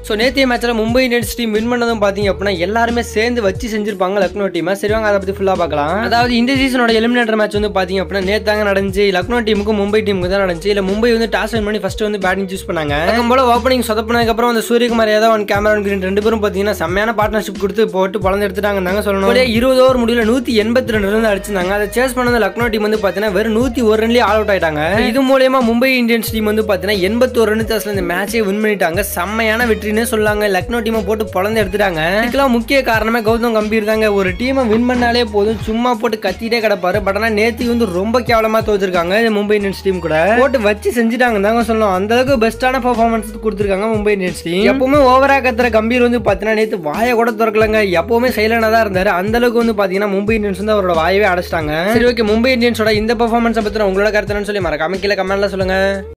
so நேத்திய மேட்ச்ல Mumbai Indians team win பண்ணதும் பாத்தீங்க அப்படின்னா எல்லாருமே சேர்ந்து வச்சு செஞ்சிருப்பாங்க லக்னோ டீம் சரி வாங்க அதை பத்தி ஃபுல்லா பார்க்கலாம் அதாவது இந்த சீசனோட எலிமினேட்டர் மேட்ச் வந்து பாத்தீங்க அப்படின்னா நேத்தாங்க நடந்துச்சு லக்னோ டீமுக்கும் மும்பை டீமுக்கு தான் நடந்துச்சு இல்ல மும்பை வந்து டாஸ் வின் பண்ணி ஃபர்ஸ்ட் வந்து பேட்டிங் சூஸ் பண்ணாங்க அதுக்கும் போல ஓப்பனிங் சொதப்பினதுக்கு அப்புறம் அந்த Suryakumar Yadav and Cameron Green ரெண்டு பேரும் பாத்தீங்கன்னா செம்மையான பார்ட்னர்ஷிப் கொடுத்து போட்டு பழந்து எடுத்துட்டாங்க சொல்லணும் ஒரே இருபது ஓவர் முடியல நூத்தி எண்பத்தி ரெண்டு ரன் அடிச்சிருந்தாங்க அதை சேஸ் பண்ணது லக்னோ டீம் வந்து பாத்தீங்கன்னா வெறும் நூத்தி ஒரு ரன்லயே ஆல் அவுட் ஆயிட்டாங்க இது மூலயமா மும்பை இந்தியன்ஸ் டீம் வந்து பாத்தீங்கன்னா எண்பத்தோரு ரன் தாஸ்ல இந்த மேட்சே வின் பண்ணிட்டாங்க செம்மையான வெற்றினே சொல்லாங்க லக்னோ டீமை போட்டு பொழந்து எடுத்துட்டாங்க இதுக்கெல்லாம் முக்கிய காரணமே கௌதம் கம்பீர் தாங்க ஒரு டீமை வின் பண்ணாலே போதும் சும்மா போட்டு கத்திட்டே கிடப்பாரு பட் ஆனா நேத்து வந்து ரொம்ப கேவலமா தோச்சிருக்காங்க மும்பை இந்தியன்ஸ் டீம் கூட போட்டு வச்சு செஞ்சுட்டாங்க தாங்க சொல்லணும் அந்த அளவுக்கு பெஸ்டான பர்ஃபார்மன்ஸ் கொடுத்துருக்காங்க மும்பை இந்தியன்ஸ் டீம் எப்பவுமே ஓவரா கத்துற கம்பீர் வந்து பாத்தீங்கன்னா நேத்து வாயை கூட திறக்கலங்க எப்பவுமே சைலண்டா தான் இருந்தாரு அந்த அளவுக்கு வந்து பாத்தீங்கன்னா மும்பை இந்தியன்ஸ் வந்து அவரோட வாயவே அடைச்சிட்டாங்க சரி ஓகே மும்பை இந்தியன்ஸோட இந்த பர்ஃபார்மன்ஸை பத்தி உங்களோட கருத்து என்னன்னு சொல்லி மறக்காம கீழே கமெண்ட்ல சொல்லுங்க